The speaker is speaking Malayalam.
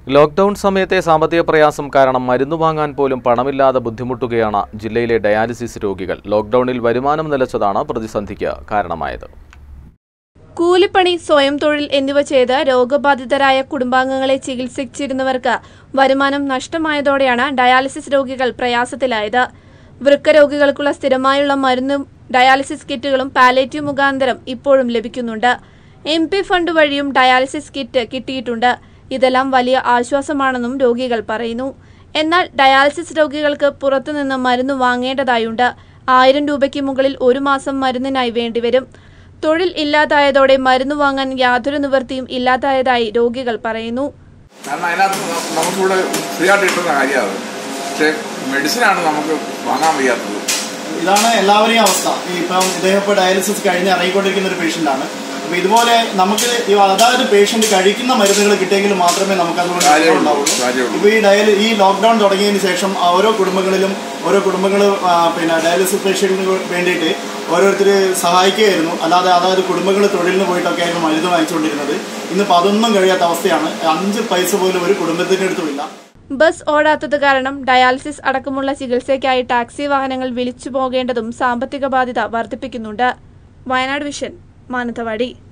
ലോക്ക്ഡൌൺ സമയത്തെ സാമ്പത്തിക പ്രയാസം കാരണം മരുന്ന് വാങ്ങാൻ പോലും പണമില്ലാതെ ബുദ്ധിമുട്ടുകയാണ് ജില്ലയിലെ ഡയാലിസിസ് രോഗികൾ ലോക്ക്ഡൌണിൽ വരുമാനം നിലച്ചതാണ് പ്രതിസന്ധിക്ക് കാരണമായത് കൂലിപ്പണി സ്വയം തൊഴിൽ എന്നിവ ചെയ്ത് രോഗബാധിതരായ കുടുംബാംഗങ്ങളെ ചികിത്സിച്ചിരുന്നവർക്ക് വരുമാനം നഷ്ടമായതോടെയാണ് ഡയാലിസിസ് രോഗികൾ പ്രയാസത്തിലായത് വൃക്ക രോഗികൾക്കുള്ള സ്ഥിരമായുള്ള മരുന്നും ഡയാലിസിസ് കിറ്റുകളും പാലേറ്റീവ് മുഖാന്തരം ഇപ്പോഴും ലഭിക്കുന്നുണ്ട് എം പി ഫണ്ട് വഴിയും ഡയാലിസിസ് കിറ്റ് കിട്ടിയിട്ടുണ്ട് ഇതെല്ലാം വലിയ ആശ്വാസമാണെന്നും രോഗികൾ പറയുന്നു എന്നാൽ ഡയാലിസിസ് രോഗികൾക്ക് പുറത്തുനിന്ന് മരുന്ന് വാങ്ങേണ്ടതായുണ്ട് ആയിരം രൂപയ്ക്ക് മുകളിൽ ഒരു മാസം മരുന്നിനായി വേണ്ടിവരും തൊഴിൽ ഇല്ലാതായതോടെ മരുന്ന് വാങ്ങാൻ യാതൊരു നിവൃത്തിയും ഇല്ലാതായതായി രോഗികൾ പറയുന്നു കാരണം അതിനകത്ത് ന- നമുക്കിവിടെ ഫ്രീ ആയിട്ട് കിട്ടുന്ന കാര്യമാണ് പക്ഷേ മെഡിസിനാണ് നമുക്ക് വാങ്ങാൻ വയ്യാത്തത് ഇതാണ് എല്ലാവരെയും അവസ്ഥ ഈ ഇപ്പം ഇദ്ദേഹം ഇപ്പോൾ ഡയാലിസിസ് കഴിഞ്ഞ് ഇറങ്ങിക്കൊണ്ടിരിക്കുന്ന ഒരു പേഷ്യൻ്റ് ആണ് അപ്പോൾ ഇതുപോലെ നമുക്ക് ഈ അതായത് പേഷ്യൻ്റ് കഴിക്കുന്ന മരുന്നുകൾ കിട്ടിയെങ്കിൽ മാത്രമേ നമുക്ക് അതുകൊണ്ട് കാര്യമുള്ളൂ, ഉണ്ടാവുള്ളൂ കാര്യമുള്ളൂ. ഇപ്പോൾ ഈ ഡയൽ ഈ ലോക്ക്ഡൗൺ തുടങ്ങിയതിന് ശേഷം ആ ഓരോ കുടുംബങ്ങളിലും ഓരോ കുടുംബങ്ങൾ പിന്നെ ഡയാലിസിസ് പേഷ്യൻറ്റിന് വേണ്ടിയിട്ട് ഓരോരുത്തർ സഹായിക്കുകയായിരുന്നു അല്ലാതെ അതായത് കുടുംബങ്ങൾ തൊഴിലിന് പോയിട്ടൊക്കെ ആയിരുന്നു മരുന്ന് വാങ്ങിച്ചുകൊണ്ടിരുന്നത് ഇന്നിപ്പോൾ അതൊന്നും കഴിയാത്ത അവസ്ഥയാണ് അഞ്ച് പൈസ പോലും ഒരു കുടുംബത്തിൻ്റെ അടുത്തുമില്ല ബസ് ഓടാത്തത് കാരണം ഡയാലിസിസ് അടക്കമുള്ള ചികിത്സയ്ക്കായി ടാക്സി വാഹനങ്ങൾ വിളിച്ചു പോകേണ്ടതും സാമ്പത്തിക ബാധ്യത വർദ്ധിപ്പിക്കുന്നുണ്ട് വയനാട് വിഷൻ മാനന്തവാടി